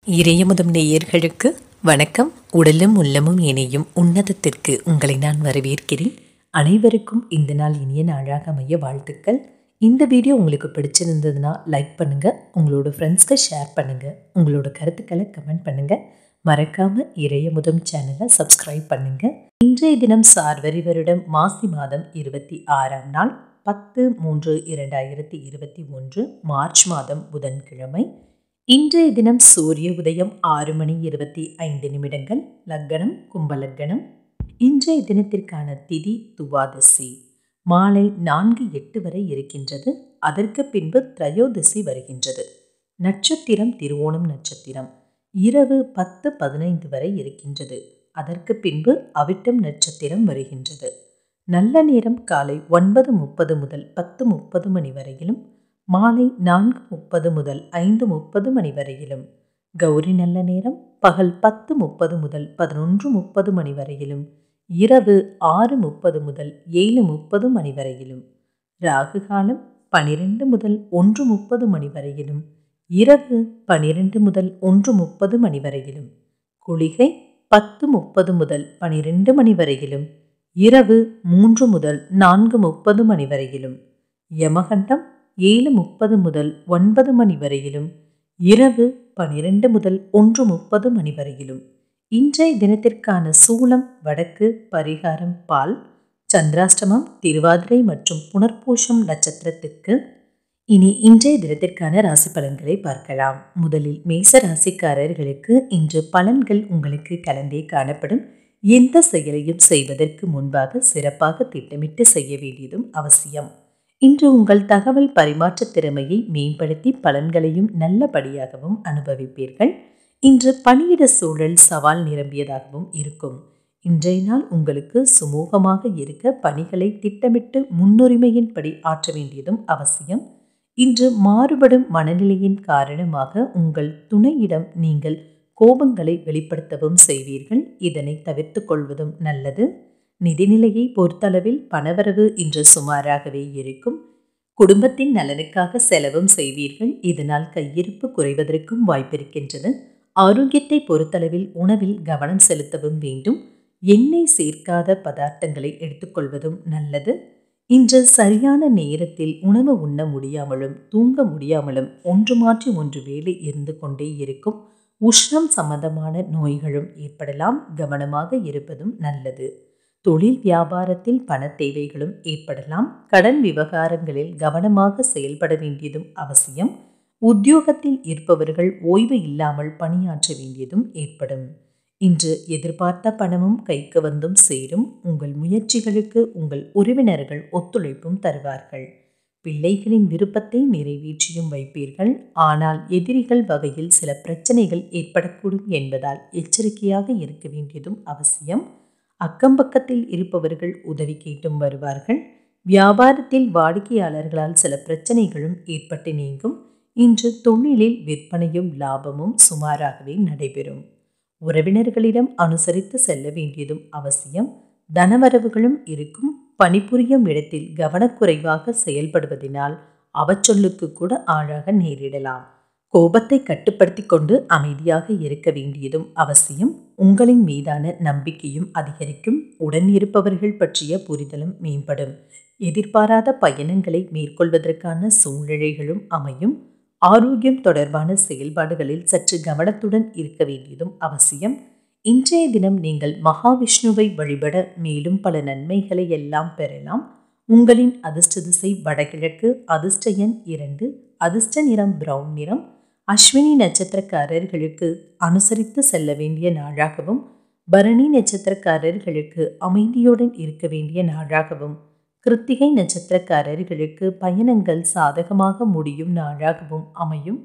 இறையமுதம் நேயர்களுக்கு வணக்கம் உடலும் உள்ளமும் இணையும் உன்னதத்திற்கு உங்களை நான் வரவேற்கிறேன் அனைவருக்கும் இந்த நாள் இனிய நாளாக அமைய வாழ்த்துக்கள் இந்த வீடியோ உங்களுக்கு பிடிச்சிருந்ததுன்னா லைக் பண்ணுங்கள் உங்களோட ஃப்ரெண்ட்ஸ்க்கு ஷேர் பண்ணுங்கள் உங்களோட கருத்துக்களை கமெண்ட் பண்ணுங்கள் மறக்காமல் இறையமுதம் சேனலை சப்ஸ்கிரைப் பண்ணுங்கள் இன்றைய தினம் சார்வரி வருடம் மாசி மாதம் இருபத்தி ஆறாம் நாள் பத்து மூன்று இரண்டாயிரத்தி இருபத்தி ஒன்று மார்ச் மாதம் புதன்கிழமை இன்றைய தினம் சூரிய உதயம் ஆறு மணி இருபத்தி ஐந்து நிமிடங்கள் லக்கணம் கும்பலக்கணம் இன்றைய தினத்திற்கான திதி துவாதசி மாலை நான்கு எட்டு வரை இருக்கின்றது அதற்கு பின்பு திரையோதசி வருகின்றது நட்சத்திரம் திருவோணம் நட்சத்திரம் இரவு பத்து பதினைந்து வரை இருக்கின்றது அதற்கு பின்பு அவிட்டம் நட்சத்திரம் வருகின்றது நல்ல நேரம் காலை ஒன்பது முப்பது முதல் பத்து முப்பது மணி வரையிலும் மாலை நான்கு முப்பது முதல் ஐந்து முப்பது மணி வரையிலும் கௌரி நல்ல நேரம் பகல் பத்து முப்பது முதல் பதினொன்று முப்பது மணி வரையிலும் இரவு ஆறு முப்பது முதல் ஏழு முப்பது மணி வரையிலும் ராகு காலம் பனிரெண்டு முதல் ஒன்று முப்பது மணி வரையிலும் இரவு பனிரெண்டு முதல் ஒன்று முப்பது மணி வரையிலும் குளிகை பத்து முப்பது முதல் பனிரெண்டு மணி வரையிலும் இரவு மூன்று முதல் நான்கு முப்பது மணி வரையிலும் யமகண்டம் ஏழு முப்பது முதல் ஒன்பது மணி வரையிலும் இரவு பனிரெண்டு முதல் ஒன்று முப்பது மணி வரையிலும் இன்றைய தினத்திற்கான சூலம் வடக்கு பரிகாரம் பால் சந்திராஷ்டமம் திருவாதிரை மற்றும் புனர்பூஷம் நட்சத்திரத்துக்கு இனி இன்றைய தினத்திற்கான ராசி பலன்களை பார்க்கலாம் முதலில் மேச ராசிக்காரர்களுக்கு இன்று பலன்கள் உங்களுக்கு கலந்தே காணப்படும் எந்த செயலையும் செய்வதற்கு முன்பாக சிறப்பாக திட்டமிட்டு செய்ய வேண்டியதும் அவசியம் இன்று உங்கள் தகவல் பரிமாற்ற திறமையை மேம்படுத்தி பலன்களையும் நல்லபடியாகவும் அனுபவிப்பீர்கள் இன்று பணியிட சூழல் சவால் நிரம்பியதாகவும் இருக்கும் இன்றைய நாள் உங்களுக்கு சுமூகமாக இருக்க பணிகளை திட்டமிட்டு முன்னுரிமையின்படி ஆற்ற வேண்டியதும் அவசியம் இன்று மாறுபடும் மனநிலையின் காரணமாக உங்கள் துணையிடம் நீங்கள் கோபங்களை வெளிப்படுத்தவும் செய்வீர்கள் இதனை தவிர்த்து கொள்வதும் நல்லது நிதிநிலையை பொறுத்தளவில் பணவரவு இன்று சுமாராகவே இருக்கும் குடும்பத்தின் நலனுக்காக செலவும் செய்வீர்கள் இதனால் கையிருப்பு குறைவதற்கும் வாய்ப்பிருக்கின்றது ஆரோக்கியத்தை பொறுத்தளவில் உணவில் கவனம் செலுத்தவும் வேண்டும் எண்ணெய் சேர்க்காத பதார்த்தங்களை எடுத்துக்கொள்வதும் நல்லது இன்று சரியான நேரத்தில் உணவு உண்ண முடியாமலும் தூங்க முடியாமலும் ஒன்று மாற்றி ஒன்று வேலை இருந்து கொண்டே இருக்கும் உஷ்ணம் சம்பந்தமான நோய்களும் ஏற்படலாம் கவனமாக இருப்பதும் நல்லது தொழில் வியாபாரத்தில் பண தேவைகளும் ஏற்படலாம் கடன் விவகாரங்களில் கவனமாக செயல்பட வேண்டியதும் அவசியம் உத்தியோகத்தில் இருப்பவர்கள் ஓய்வு இல்லாமல் பணியாற்ற வேண்டியதும் ஏற்படும் இன்று எதிர்பார்த்த பணமும் கைக்கு வந்தும் சேரும் உங்கள் முயற்சிகளுக்கு உங்கள் உறவினர்கள் ஒத்துழைப்பும் தருவார்கள் பிள்ளைகளின் விருப்பத்தை நிறைவேற்றியும் வைப்பீர்கள் ஆனால் எதிரிகள் வகையில் சில பிரச்சனைகள் ஏற்படக்கூடும் என்பதால் எச்சரிக்கையாக இருக்க வேண்டியதும் அவசியம் அக்கம்பக்கத்தில் இருப்பவர்கள் உதவி கேட்டும் வருவார்கள் வியாபாரத்தில் வாடிக்கையாளர்களால் சில பிரச்சனைகளும் ஏற்பட்டு நீங்கும் இன்று தொழிலில் விற்பனையும் லாபமும் சுமாராகவே நடைபெறும் உறவினர்களிடம் அனுசரித்து செல்ல வேண்டியதும் அவசியம் தனவரவுகளும் இருக்கும் பணிபுரியும் இடத்தில் கவனக்குறைவாக செயல்படுவதனால் அவச்சொல்லுக்கு கூட ஆளாக நேரிடலாம் கோபத்தை கட்டுப்படுத்தி கொண்டு அமைதியாக இருக்க வேண்டியதும் அவசியம் உங்களின் மீதான நம்பிக்கையும் அதிகரிக்கும் உடன் இருப்பவர்கள் பற்றிய புரிதலும் மேம்படும் எதிர்பாராத பயணங்களை மேற்கொள்வதற்கான சூழ்நிலைகளும் அமையும் ஆரோக்கியம் தொடர்பான செயல்பாடுகளில் சற்று கவனத்துடன் இருக்க வேண்டியதும் அவசியம் இன்றைய தினம் நீங்கள் மகாவிஷ்ணுவை வழிபட மேலும் பல நன்மைகளை எல்லாம் பெறலாம் உங்களின் அதிர்ஷ்ட திசை வடகிழக்கு அதிர்ஷ்ட எண் இரண்டு அதிர்ஷ்ட நிறம் பிரவுன் நிறம் அஸ்வினி நட்சத்திரக்காரர்களுக்கு அனுசரித்து செல்ல வேண்டிய நாளாகவும் பரணி நட்சத்திரக்காரர்களுக்கு அமைதியுடன் இருக்க வேண்டிய நாளாகவும் கிருத்திகை நட்சத்திரக்காரர்களுக்கு பயணங்கள் சாதகமாக முடியும் நாளாகவும் அமையும்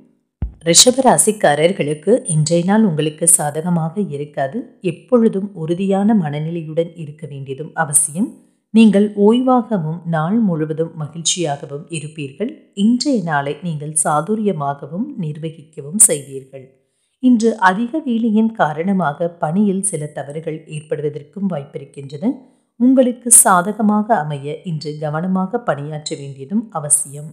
ரிஷபராசிக்காரர்களுக்கு இன்றைய நாள் உங்களுக்கு சாதகமாக இருக்காது எப்பொழுதும் உறுதியான மனநிலையுடன் இருக்க வேண்டியதும் அவசியம் நீங்கள் ஓய்வாகவும் நாள் முழுவதும் மகிழ்ச்சியாகவும் இருப்பீர்கள் இன்றைய நாளை நீங்கள் சாதுரியமாகவும் நிர்வகிக்கவும் செய்வீர்கள் இன்று அதிக வேலையின் காரணமாக பணியில் சில தவறுகள் ஏற்படுவதற்கும் வாய்ப்பிருக்கின்றது உங்களுக்கு சாதகமாக அமைய இன்று கவனமாக பணியாற்ற வேண்டியதும் அவசியம்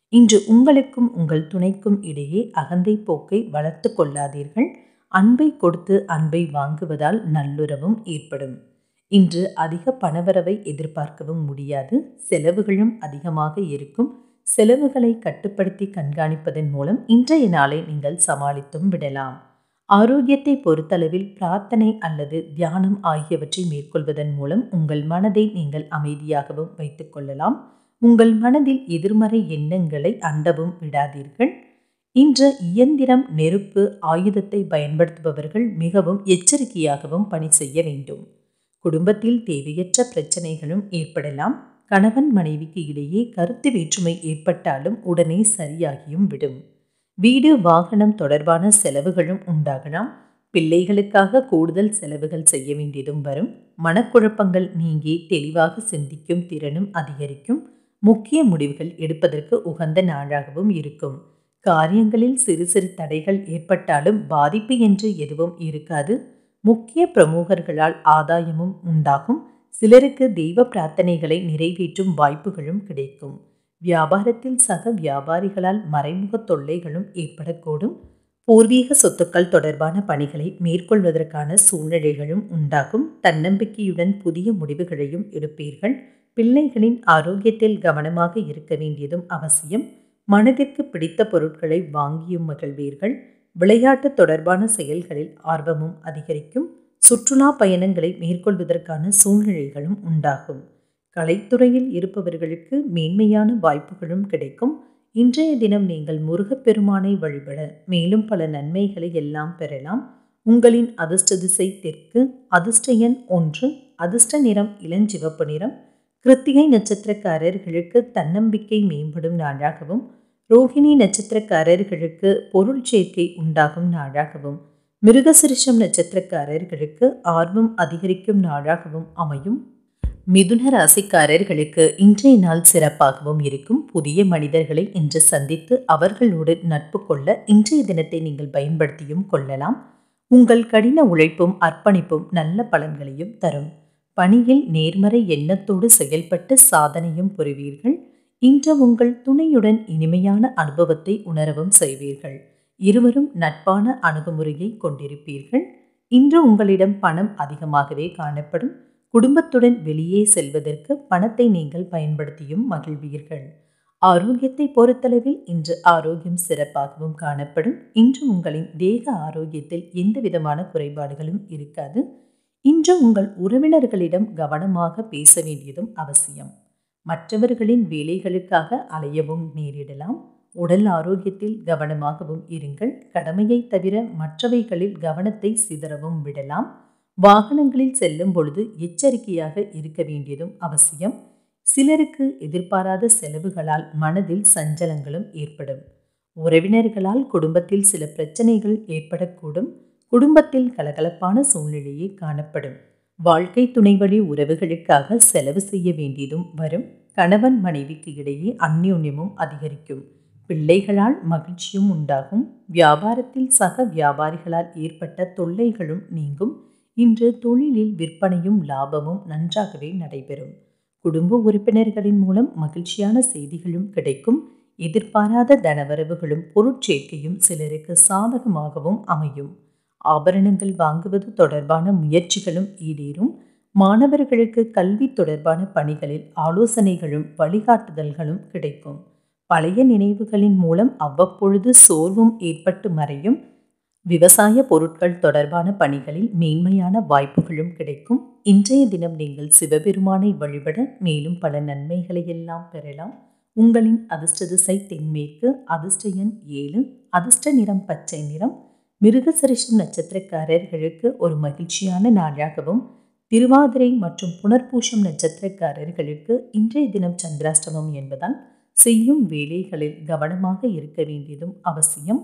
இன்று உங்களுக்கும் உங்கள் துணைக்கும் இடையே அகந்தை போக்கை வளர்த்து கொள்ளாதீர்கள் அன்பை கொடுத்து அன்பை வாங்குவதால் நல்லுறவும் ஏற்படும் இன்று அதிக பணவரவை எதிர்பார்க்கவும் முடியாது செலவுகளும் அதிகமாக இருக்கும் செலவுகளை கட்டுப்படுத்தி கண்காணிப்பதன் மூலம் இன்றைய நாளை நீங்கள் சமாளித்தும் விடலாம் ஆரோக்கியத்தை பொறுத்தளவில் பிரார்த்தனை அல்லது தியானம் ஆகியவற்றை மேற்கொள்வதன் மூலம் உங்கள் மனதை நீங்கள் அமைதியாகவும் வைத்துக் கொள்ளலாம் உங்கள் மனதில் எதிர்மறை எண்ணங்களை அண்டவும் விடாதீர்கள் இன்று இயந்திரம் நெருப்பு ஆயுதத்தை பயன்படுத்துபவர்கள் மிகவும் எச்சரிக்கையாகவும் பணி செய்ய வேண்டும் குடும்பத்தில் தேவையற்ற பிரச்சனைகளும் ஏற்படலாம் கணவன் மனைவிக்கு இடையே கருத்து வேற்றுமை ஏற்பட்டாலும் உடனே சரியாகியும் விடும் வீடு வாகனம் தொடர்பான செலவுகளும் உண்டாகலாம் பிள்ளைகளுக்காக கூடுதல் செலவுகள் செய்ய வேண்டியதும் வரும் மனக்குழப்பங்கள் நீங்கி தெளிவாக சிந்திக்கும் திறனும் அதிகரிக்கும் முக்கிய முடிவுகள் எடுப்பதற்கு உகந்த நாளாகவும் இருக்கும் காரியங்களில் சிறு சிறு தடைகள் ஏற்பட்டாலும் பாதிப்பு என்று எதுவும் இருக்காது முக்கிய பிரமுகர்களால் ஆதாயமும் உண்டாகும் சிலருக்கு தெய்வ பிரார்த்தனைகளை நிறைவேற்றும் வாய்ப்புகளும் கிடைக்கும் வியாபாரத்தில் சக வியாபாரிகளால் மறைமுக தொல்லைகளும் ஏற்படக்கூடும் பூர்வீக சொத்துக்கள் தொடர்பான பணிகளை மேற்கொள்வதற்கான சூழ்நிலைகளும் உண்டாகும் தன்னம்பிக்கையுடன் புதிய முடிவுகளையும் எடுப்பீர்கள் பிள்ளைகளின் ஆரோக்கியத்தில் கவனமாக இருக்க வேண்டியதும் அவசியம் மனதிற்கு பிடித்த பொருட்களை வாங்கியும் மகிழ்வீர்கள் விளையாட்டு தொடர்பான செயல்களில் ஆர்வமும் அதிகரிக்கும் சுற்றுலா பயணங்களை மேற்கொள்வதற்கான சூழ்நிலைகளும் உண்டாகும் கலைத்துறையில் இருப்பவர்களுக்கு மேன்மையான வாய்ப்புகளும் கிடைக்கும் இன்றைய தினம் நீங்கள் முருகப்பெருமானை வழிபட மேலும் பல நன்மைகளை எல்லாம் பெறலாம் உங்களின் அதிர்ஷ்ட திசை தெற்கு அதிர்ஷ்ட எண் ஒன்று அதிர்ஷ்ட நிறம் இளஞ்சிவப்பு நிறம் கிருத்திகை நட்சத்திரக்காரர்களுக்கு தன்னம்பிக்கை மேம்படும் நாளாகவும் ரோஹிணி நட்சத்திரக்காரர்களுக்கு பொருள் சேர்க்கை உண்டாகும் நாளாகவும் மிருகசிரிஷம் நட்சத்திரக்காரர்களுக்கு ஆர்வம் அதிகரிக்கும் நாளாகவும் அமையும் மிதுன ராசிக்காரர்களுக்கு இன்றைய நாள் சிறப்பாகவும் இருக்கும் புதிய மனிதர்களை இன்று சந்தித்து அவர்களோடு நட்பு கொள்ள இன்றைய தினத்தை நீங்கள் பயன்படுத்தியும் கொள்ளலாம் உங்கள் கடின உழைப்பும் அர்ப்பணிப்பும் நல்ல பலன்களையும் தரும் பணியில் நேர்மறை எண்ணத்தோடு செயல்பட்டு சாதனையும் புரிவீர்கள் இன்று உங்கள் துணையுடன் இனிமையான அனுபவத்தை உணரவும் செய்வீர்கள் இருவரும் நட்பான அணுகுமுறையை கொண்டிருப்பீர்கள் இன்று உங்களிடம் பணம் அதிகமாகவே காணப்படும் குடும்பத்துடன் வெளியே செல்வதற்கு பணத்தை நீங்கள் பயன்படுத்தியும் மகிழ்வீர்கள் ஆரோக்கியத்தை பொறுத்தளவில் இன்று ஆரோக்கியம் சிறப்பாகவும் காணப்படும் இன்று உங்களின் தேக ஆரோக்கியத்தில் எந்த விதமான குறைபாடுகளும் இருக்காது இன்று உங்கள் உறவினர்களிடம் கவனமாக பேச வேண்டியதும் அவசியம் மற்றவர்களின் வேலைகளுக்காக அலையவும் நேரிடலாம் உடல் ஆரோக்கியத்தில் கவனமாகவும் இருங்கள் கடமையை தவிர மற்றவைகளில் கவனத்தை சிதறவும் விடலாம் வாகனங்களில் செல்லும் பொழுது எச்சரிக்கையாக இருக்க வேண்டியதும் அவசியம் சிலருக்கு எதிர்பாராத செலவுகளால் மனதில் சஞ்சலங்களும் ஏற்படும் உறவினர்களால் குடும்பத்தில் சில பிரச்சனைகள் ஏற்படக்கூடும் குடும்பத்தில் கலகலப்பான சூழ்நிலையே காணப்படும் வாழ்க்கை துணை வழி உறவுகளுக்காக செலவு செய்ய வேண்டியதும் வரும் கணவன் மனைவிக்கு இடையே அந்யோன்யமும் அதிகரிக்கும் பிள்ளைகளால் மகிழ்ச்சியும் உண்டாகும் வியாபாரத்தில் சக வியாபாரிகளால் ஏற்பட்ட தொல்லைகளும் நீங்கும் இன்று தொழிலில் விற்பனையும் லாபமும் நன்றாகவே நடைபெறும் குடும்ப உறுப்பினர்களின் மூலம் மகிழ்ச்சியான செய்திகளும் கிடைக்கும் எதிர்பாராத தனவரவுகளும் பொருட்சேர்க்கையும் சிலருக்கு சாதகமாகவும் அமையும் ஆபரணங்கள் வாங்குவது தொடர்பான முயற்சிகளும் ஈடேறும் மாணவர்களுக்கு கல்வி தொடர்பான பணிகளில் ஆலோசனைகளும் வழிகாட்டுதல்களும் கிடைக்கும் பழைய நினைவுகளின் மூலம் அவ்வப்பொழுது சோர்வும் ஏற்பட்டு மறையும் விவசாய பொருட்கள் தொடர்பான பணிகளில் மேன்மையான வாய்ப்புகளும் கிடைக்கும் இன்றைய தினம் நீங்கள் சிவபெருமானை வழிபட மேலும் பல நன்மைகளை எல்லாம் பெறலாம் உங்களின் அதிர்ஷ்ட திசை தென்மேற்கு அதிர்ஷ்ட எண் ஏழு அதிர்ஷ்ட நிறம் பச்சை நிறம் மிருகசரிஷம் நட்சத்திரக்காரர்களுக்கு ஒரு மகிழ்ச்சியான நாளாகவும் திருவாதிரை மற்றும் புனர்பூஷம் நட்சத்திரக்காரர்களுக்கு இன்றைய தினம் சந்திராஷ்டமம் என்பதால் செய்யும் வேலைகளில் கவனமாக இருக்க வேண்டியதும் அவசியம்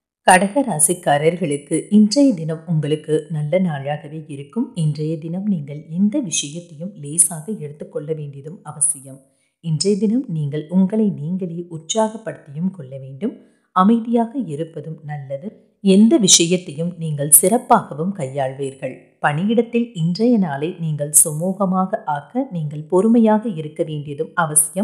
கடக ராசிக்காரர்களுக்கு இன்றைய தினம் உங்களுக்கு நல்ல நாளாகவே இருக்கும் இன்றைய தினம் நீங்கள் எந்த விஷயத்தையும் லேசாக எடுத்துக்கொள்ள வேண்டியதும் அவசியம் இன்றைய தினம் நீங்கள் உங்களை நீங்களே உற்சாகப்படுத்தியும் கொள்ள வேண்டும் அமைதியாக இருப்பதும் நல்லது எந்த விஷயத்தையும் நீங்கள் சிறப்பாகவும் கையாள்வீர்கள் பணியிடத்தில் இன்றைய நாளை நீங்கள் சுமூகமாக ஆக்க நீங்கள் பொறுமையாக இருக்க வேண்டியதும் அவசியம்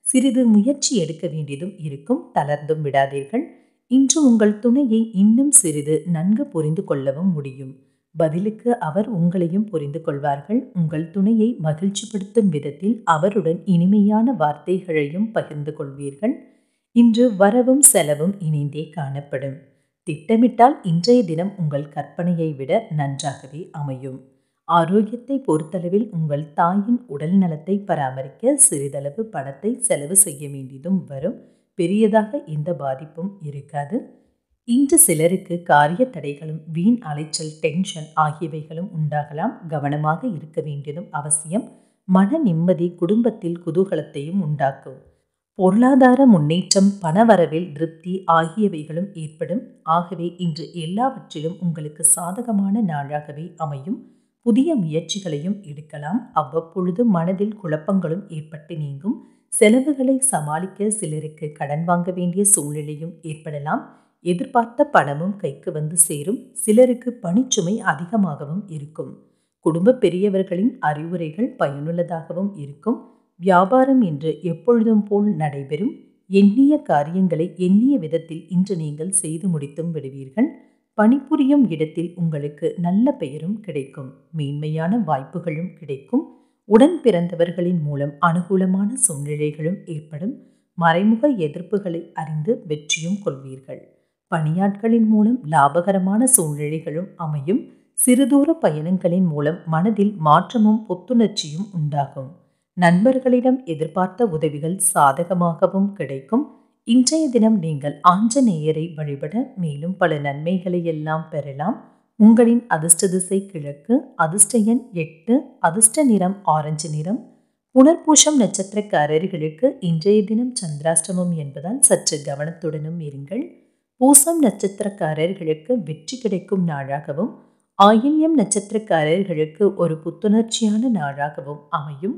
சிறிது முயற்சி எடுக்க வேண்டியதும் இருக்கும் தளர்ந்தும் விடாதீர்கள் இன்று உங்கள் துணையை இன்னும் சிறிது நன்கு புரிந்து கொள்ளவும் முடியும் பதிலுக்கு அவர் உங்களையும் புரிந்து கொள்வார்கள் உங்கள் துணையை மகிழ்ச்சிப்படுத்தும் விதத்தில் அவருடன் இனிமையான வார்த்தைகளையும் பகிர்ந்து கொள்வீர்கள் இன்று வரவும் செலவும் இணைந்தே காணப்படும் திட்டமிட்டால் இன்றைய தினம் உங்கள் கற்பனையை விட நன்றாகவே அமையும் ஆரோக்கியத்தை பொறுத்தளவில் உங்கள் தாயின் உடல் நலத்தை பராமரிக்க சிறிதளவு பணத்தை செலவு செய்ய வேண்டியதும் வரும் பெரியதாக எந்த பாதிப்பும் இருக்காது இன்று சிலருக்கு காரிய தடைகளும் வீண் அலைச்சல் டென்ஷன் ஆகியவைகளும் உண்டாகலாம் கவனமாக இருக்க வேண்டியதும் அவசியம் மன நிம்மதி குடும்பத்தில் குதூகலத்தையும் உண்டாக்கும் பொருளாதார முன்னேற்றம் பணவரவில் திருப்தி ஆகியவைகளும் ஏற்படும் ஆகவே இன்று எல்லாவற்றிலும் உங்களுக்கு சாதகமான நாளாகவே அமையும் புதிய முயற்சிகளையும் எடுக்கலாம் அவ்வப்பொழுது மனதில் குழப்பங்களும் ஏற்பட்டு நீங்கும் செலவுகளை சமாளிக்க சிலருக்கு கடன் வாங்க வேண்டிய சூழ்நிலையும் ஏற்படலாம் எதிர்பார்த்த பணமும் கைக்கு வந்து சேரும் சிலருக்கு பணிச்சுமை அதிகமாகவும் இருக்கும் குடும்ப பெரியவர்களின் அறிவுரைகள் பயனுள்ளதாகவும் இருக்கும் வியாபாரம் என்று எப்பொழுதும் போல் நடைபெறும் எண்ணிய காரியங்களை எண்ணிய விதத்தில் இன்று நீங்கள் செய்து முடித்தும் விடுவீர்கள் பணிபுரியும் இடத்தில் உங்களுக்கு நல்ல பெயரும் கிடைக்கும் மேன்மையான வாய்ப்புகளும் கிடைக்கும் உடன் பிறந்தவர்களின் மூலம் அனுகூலமான சூழ்நிலைகளும் ஏற்படும் மறைமுக எதிர்ப்புகளை அறிந்து வெற்றியும் கொள்வீர்கள் பணியாட்களின் மூலம் லாபகரமான சூழ்நிலைகளும் அமையும் சிறுதூர பயணங்களின் மூலம் மனதில் மாற்றமும் புத்துணர்ச்சியும் உண்டாகும் நண்பர்களிடம் எதிர்பார்த்த உதவிகள் சாதகமாகவும் கிடைக்கும் இன்றைய தினம் நீங்கள் ஆஞ்சநேயரை வழிபட மேலும் பல நன்மைகளை எல்லாம் பெறலாம் உங்களின் அதிர்ஷ்ட திசை கிழக்கு அதிர்ஷ்ட எண் எட்டு அதிர்ஷ்ட நிறம் ஆரஞ்சு நிறம் புனர்பூஷம் நட்சத்திரக்காரர்களுக்கு இன்றைய தினம் சந்திராஷ்டமம் என்பதால் சற்று கவனத்துடனும் இருங்கள் பூசம் நட்சத்திரக்காரர்களுக்கு வெற்றி கிடைக்கும் நாளாகவும் ஆயில்யம் நட்சத்திரக்காரர்களுக்கு ஒரு புத்துணர்ச்சியான நாளாகவும் அமையும்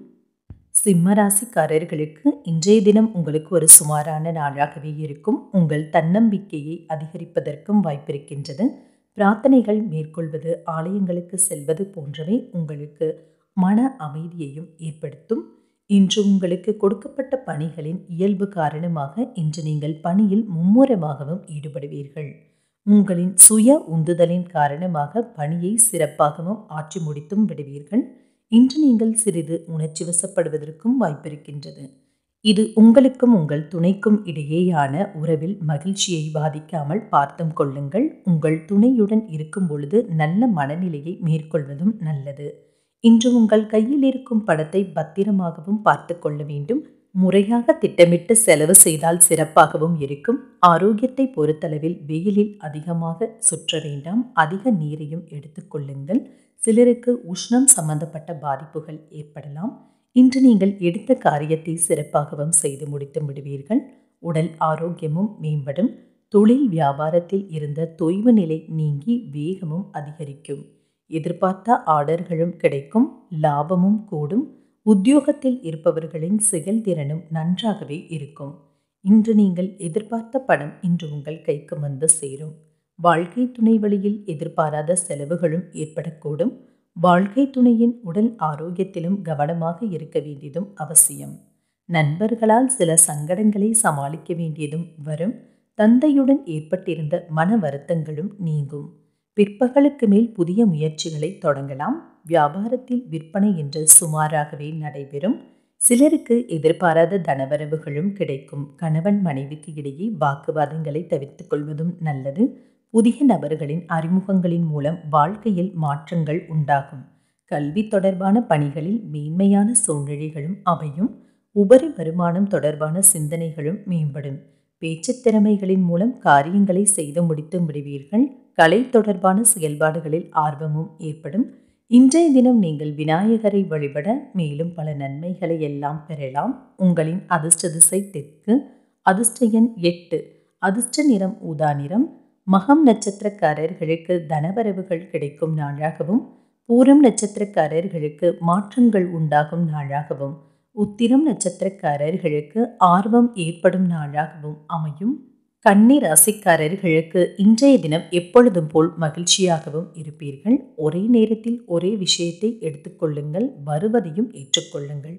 சிம்ம ராசிக்காரர்களுக்கு இன்றைய தினம் உங்களுக்கு ஒரு சுமாரான நாளாகவே இருக்கும் உங்கள் தன்னம்பிக்கையை அதிகரிப்பதற்கும் வாய்ப்பிருக்கின்றது பிரார்த்தனைகள் மேற்கொள்வது ஆலயங்களுக்கு செல்வது போன்றவை உங்களுக்கு மன அமைதியையும் ஏற்படுத்தும் இன்று உங்களுக்கு கொடுக்கப்பட்ட பணிகளின் இயல்பு காரணமாக இன்று நீங்கள் பணியில் மும்முரமாகவும் ஈடுபடுவீர்கள் உங்களின் சுய உந்துதலின் காரணமாக பணியை சிறப்பாகவும் ஆற்றி முடித்தும் விடுவீர்கள் இன்று நீங்கள் சிறிது உணர்ச்சி வசப்படுவதற்கும் வாய்ப்பிருக்கின்றது இது உங்களுக்கும் உங்கள் துணைக்கும் இடையேயான உறவில் மகிழ்ச்சியை பாதிக்காமல் பார்த்தும் கொள்ளுங்கள் உங்கள் துணையுடன் இருக்கும் பொழுது நல்ல மனநிலையை மேற்கொள்வதும் நல்லது இன்று உங்கள் கையில் இருக்கும் படத்தை பத்திரமாகவும் பார்த்து கொள்ள வேண்டும் முறையாக திட்டமிட்டு செலவு செய்தால் சிறப்பாகவும் இருக்கும் ஆரோக்கியத்தை பொறுத்தளவில் வெயிலில் அதிகமாக சுற்ற வேண்டாம் அதிக நீரையும் எடுத்துக்கொள்ளுங்கள் சிலருக்கு உஷ்ணம் சம்பந்தப்பட்ட பாதிப்புகள் ஏற்படலாம் இன்று நீங்கள் எடுத்த காரியத்தை சிறப்பாகவும் செய்து முடித்து விடுவீர்கள் உடல் ஆரோக்கியமும் மேம்படும் தொழில் வியாபாரத்தில் இருந்த தொய்வு நிலை நீங்கி வேகமும் அதிகரிக்கும் எதிர்பார்த்த ஆர்டர்களும் கிடைக்கும் லாபமும் கூடும் உத்தியோகத்தில் இருப்பவர்களின் செயல்திறனும் நன்றாகவே இருக்கும் இன்று நீங்கள் எதிர்பார்த்த பணம் இன்று உங்கள் கைக்கு வந்து சேரும் வாழ்க்கை துணை வழியில் எதிர்பாராத செலவுகளும் ஏற்படக்கூடும் வாழ்க்கை துணையின் உடல் ஆரோக்கியத்திலும் கவனமாக இருக்க வேண்டியதும் அவசியம் நண்பர்களால் சில சங்கடங்களை சமாளிக்க வேண்டியதும் வரும் தந்தையுடன் ஏற்பட்டிருந்த மன வருத்தங்களும் நீங்கும் பிற்பகலுக்கு மேல் புதிய முயற்சிகளை தொடங்கலாம் வியாபாரத்தில் விற்பனை என்று சுமாராகவே நடைபெறும் சிலருக்கு எதிர்பாராத தனவரவுகளும் கிடைக்கும் கணவன் மனைவிக்கு இடையே வாக்குவாதங்களை தவிர்த்து கொள்வதும் நல்லது புதிய நபர்களின் அறிமுகங்களின் மூலம் வாழ்க்கையில் மாற்றங்கள் உண்டாகும் கல்வி தொடர்பான பணிகளில் மேன்மையான சூழ்நிலைகளும் அமையும் உபரி வருமானம் தொடர்பான சிந்தனைகளும் மேம்படும் பேச்சுத் திறமைகளின் மூலம் காரியங்களை செய்து முடித்து விடுவீர்கள் கலை தொடர்பான செயல்பாடுகளில் ஆர்வமும் ஏற்படும் இன்றைய தினம் நீங்கள் விநாயகரை வழிபட மேலும் பல நன்மைகளை எல்லாம் பெறலாம் உங்களின் அதிர்ஷ்ட திசை தெற்கு அதிர்ஷ்ட எண் எட்டு அதிர்ஷ்ட நிறம் ஊதா நிறம் மகம் நட்சத்திரக்காரர்களுக்கு தனவரவுகள் கிடைக்கும் நாளாகவும் பூரம் நட்சத்திரக்காரர்களுக்கு மாற்றங்கள் உண்டாகும் நாளாகவும் உத்திரம் நட்சத்திரக்காரர்களுக்கு ஆர்வம் ஏற்படும் நாளாகவும் அமையும் கன்னி ராசிக்காரர்களுக்கு இன்றைய தினம் எப்பொழுதும் போல் மகிழ்ச்சியாகவும் இருப்பீர்கள் ஒரே நேரத்தில் ஒரே விஷயத்தை எடுத்துக்கொள்ளுங்கள் வருவதையும் ஏற்றுக்கொள்ளுங்கள்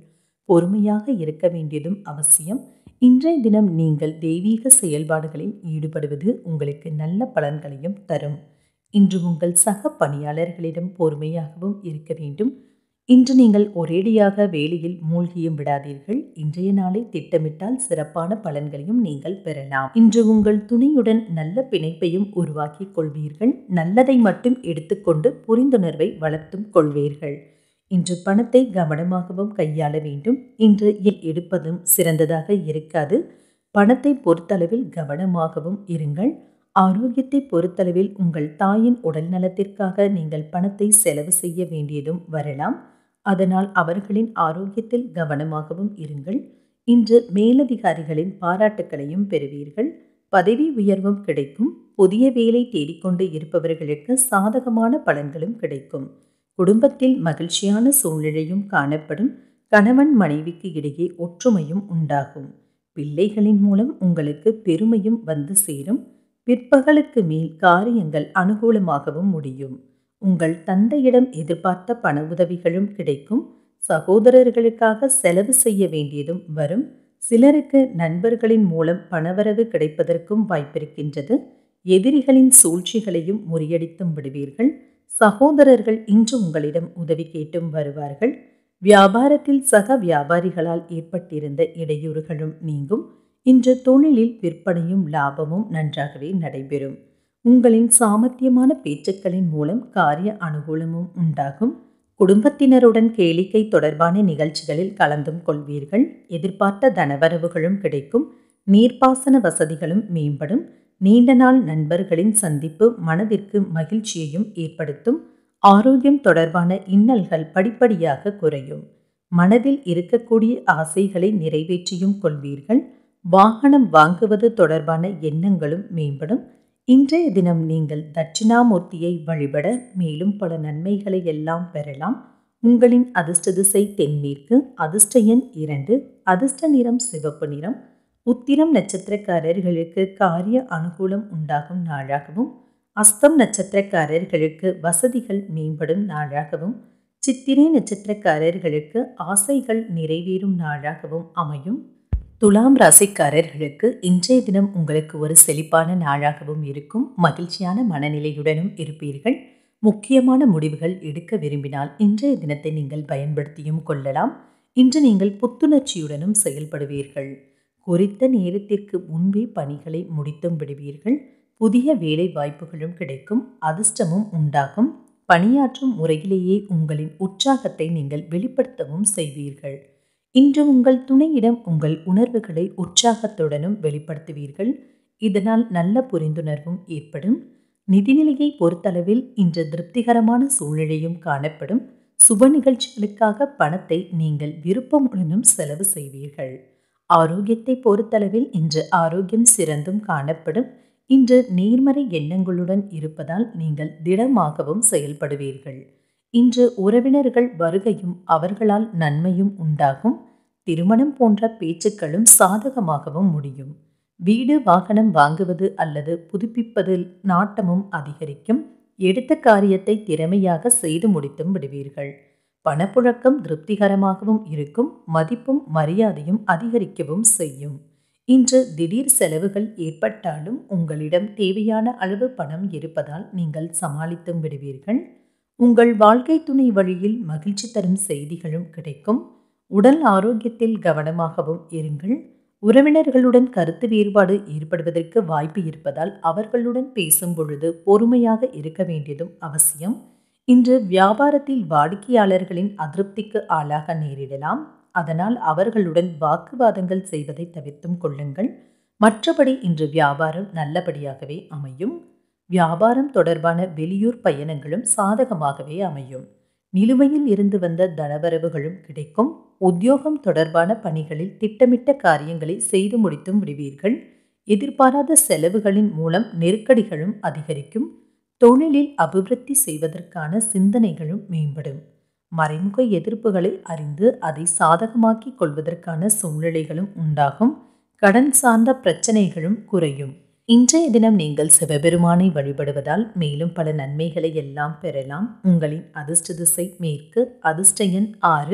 பொறுமையாக இருக்க வேண்டியதும் அவசியம் இன்றைய தினம் நீங்கள் தெய்வீக செயல்பாடுகளில் ஈடுபடுவது உங்களுக்கு நல்ல பலன்களையும் தரும் இன்று உங்கள் சக பணியாளர்களிடம் பொறுமையாகவும் இருக்க வேண்டும் இன்று நீங்கள் ஒரேடியாக வேலையில் மூழ்கியும் விடாதீர்கள் இன்றைய நாளை திட்டமிட்டால் சிறப்பான பலன்களையும் நீங்கள் பெறலாம் இன்று உங்கள் துணையுடன் நல்ல பிணைப்பையும் உருவாக்கிக் கொள்வீர்கள் நல்லதை மட்டும் எடுத்துக்கொண்டு புரிந்துணர்வை வளர்த்தும் கொள்வீர்கள் இன்று பணத்தை கவனமாகவும் கையாள வேண்டும் இன்று எடுப்பதும் சிறந்ததாக இருக்காது பணத்தை பொறுத்தளவில் கவனமாகவும் இருங்கள் ஆரோக்கியத்தை பொறுத்தளவில் உங்கள் தாயின் உடல் நலத்திற்காக நீங்கள் பணத்தை செலவு செய்ய வேண்டியதும் வரலாம் அதனால் அவர்களின் ஆரோக்கியத்தில் கவனமாகவும் இருங்கள் இன்று மேலதிகாரிகளின் பாராட்டுக்களையும் பெறுவீர்கள் பதவி உயர்வும் கிடைக்கும் புதிய வேலை தேடிக்கொண்டு இருப்பவர்களுக்கு சாதகமான பலன்களும் கிடைக்கும் குடும்பத்தில் மகிழ்ச்சியான சூழ்நிலையும் காணப்படும் கணவன் மனைவிக்கு இடையே ஒற்றுமையும் உண்டாகும் பிள்ளைகளின் மூலம் உங்களுக்கு பெருமையும் வந்து சேரும் பிற்பகலுக்கு மேல் காரியங்கள் அனுகூலமாகவும் முடியும் உங்கள் தந்தையிடம் எதிர்பார்த்த பண உதவிகளும் கிடைக்கும் சகோதரர்களுக்காக செலவு செய்ய வேண்டியதும் வரும் சிலருக்கு நண்பர்களின் மூலம் பணவரவு கிடைப்பதற்கும் வாய்ப்பிருக்கின்றது எதிரிகளின் சூழ்ச்சிகளையும் முறியடித்தும் விடுவீர்கள் சகோதரர்கள் இன்று உங்களிடம் உதவி கேட்டும் வருவார்கள் வியாபாரத்தில் சக வியாபாரிகளால் ஏற்பட்டிருந்த இடையூறுகளும் நீங்கும் இன்று தொழிலில் விற்பனையும் லாபமும் நன்றாகவே நடைபெறும் உங்களின் சாமர்த்தியமான பேச்சுக்களின் மூலம் காரிய அனுகூலமும் உண்டாகும் குடும்பத்தினருடன் கேளிக்கை தொடர்பான நிகழ்ச்சிகளில் கலந்தும் கொள்வீர்கள் எதிர்பார்த்த தனவரவுகளும் கிடைக்கும் நீர்ப்பாசன வசதிகளும் மேம்படும் நீண்ட நாள் நண்பர்களின் சந்திப்பு மனதிற்கு மகிழ்ச்சியையும் ஏற்படுத்தும் ஆரோக்கியம் தொடர்பான இன்னல்கள் படிப்படியாக குறையும் மனதில் இருக்கக்கூடிய ஆசைகளை நிறைவேற்றியும் கொள்வீர்கள் வாகனம் வாங்குவது தொடர்பான எண்ணங்களும் மேம்படும் இன்றைய தினம் நீங்கள் தட்சிணாமூர்த்தியை வழிபட மேலும் பல நன்மைகளை எல்லாம் பெறலாம் உங்களின் அதிர்ஷ்ட திசை தென்மேற்கு அதிர்ஷ்ட எண் இரண்டு அதிர்ஷ்ட நிறம் சிவப்பு நிறம் உத்திரம் நட்சத்திரக்காரர்களுக்கு காரிய அனுகூலம் உண்டாகும் நாளாகவும் அஸ்தம் நட்சத்திரக்காரர்களுக்கு வசதிகள் மேம்படும் நாளாகவும் சித்திரை நட்சத்திரக்காரர்களுக்கு ஆசைகள் நிறைவேறும் நாளாகவும் அமையும் துலாம் ராசிக்காரர்களுக்கு இன்றைய தினம் உங்களுக்கு ஒரு செழிப்பான நாளாகவும் இருக்கும் மகிழ்ச்சியான மனநிலையுடனும் இருப்பீர்கள் முக்கியமான முடிவுகள் எடுக்க விரும்பினால் இன்றைய தினத்தை நீங்கள் பயன்படுத்தியும் கொள்ளலாம் இன்று நீங்கள் புத்துணர்ச்சியுடனும் செயல்படுவீர்கள் குறித்த நேரத்திற்கு முன்பே பணிகளை முடித்தும் விடுவீர்கள் புதிய வேலை வாய்ப்புகளும் கிடைக்கும் அதிர்ஷ்டமும் உண்டாகும் பணியாற்றும் முறையிலேயே உங்களின் உற்சாகத்தை நீங்கள் வெளிப்படுத்தவும் செய்வீர்கள் இன்று உங்கள் துணையிடம் உங்கள் உணர்வுகளை உற்சாகத்துடனும் வெளிப்படுத்துவீர்கள் இதனால் நல்ல புரிந்துணர்வும் ஏற்படும் நிதிநிலையை பொறுத்தளவில் இன்று திருப்திகரமான சூழ்நிலையும் காணப்படும் சுப நிகழ்ச்சிகளுக்காக பணத்தை நீங்கள் விருப்பமுடனும் செலவு செய்வீர்கள் ஆரோக்கியத்தை பொறுத்தளவில் இன்று ஆரோக்கியம் சிறந்தும் காணப்படும் இன்று நேர்மறை எண்ணங்களுடன் இருப்பதால் நீங்கள் திடமாகவும் செயல்படுவீர்கள் இன்று உறவினர்கள் வருகையும் அவர்களால் நன்மையும் உண்டாகும் திருமணம் போன்ற பேச்சுக்களும் சாதகமாகவும் முடியும் வீடு வாகனம் வாங்குவது அல்லது புதுப்பிப்பதில் நாட்டமும் அதிகரிக்கும் எடுத்த காரியத்தை திறமையாக செய்து முடித்தும் விடுவீர்கள் பணப்புழக்கம் திருப்திகரமாகவும் இருக்கும் மதிப்பும் மரியாதையும் அதிகரிக்கவும் செய்யும் இன்று திடீர் செலவுகள் ஏற்பட்டாலும் உங்களிடம் தேவையான அளவு பணம் இருப்பதால் நீங்கள் சமாளித்தும் விடுவீர்கள் உங்கள் வாழ்க்கை துணை வழியில் மகிழ்ச்சி தரும் செய்திகளும் கிடைக்கும் உடல் ஆரோக்கியத்தில் கவனமாகவும் இருங்கள் உறவினர்களுடன் கருத்து வேறுபாடு ஏற்படுவதற்கு வாய்ப்பு இருப்பதால் அவர்களுடன் பேசும் பொழுது பொறுமையாக இருக்க வேண்டியதும் அவசியம் இன்று வியாபாரத்தில் வாடிக்கையாளர்களின் அதிருப்திக்கு ஆளாக நேரிடலாம் அதனால் அவர்களுடன் வாக்குவாதங்கள் செய்வதை தவிர்த்தும் கொள்ளுங்கள் மற்றபடி இன்று வியாபாரம் நல்லபடியாகவே அமையும் வியாபாரம் தொடர்பான வெளியூர் பயணங்களும் சாதகமாகவே அமையும் நிலுவையில் இருந்து வந்த தனவரவுகளும் கிடைக்கும் உத்தியோகம் தொடர்பான பணிகளில் திட்டமிட்ட காரியங்களை செய்து முடித்தும் விடுவீர்கள் எதிர்பாராத செலவுகளின் மூலம் நெருக்கடிகளும் அதிகரிக்கும் தொழிலில் அபிவிருத்தி செய்வதற்கான சிந்தனைகளும் மேம்படும் மறைமுக எதிர்ப்புகளை அறிந்து அதை சாதகமாக்கிக் கொள்வதற்கான சூழ்நிலைகளும் உண்டாகும் கடன் சார்ந்த பிரச்சனைகளும் குறையும் இன்றைய தினம் நீங்கள் சிவபெருமானை வழிபடுவதால் மேலும் பல நன்மைகளை எல்லாம் பெறலாம் உங்களின் அதிர்ஷ்ட திசை மேற்கு அதிர்ஷ்ட எண் ஆறு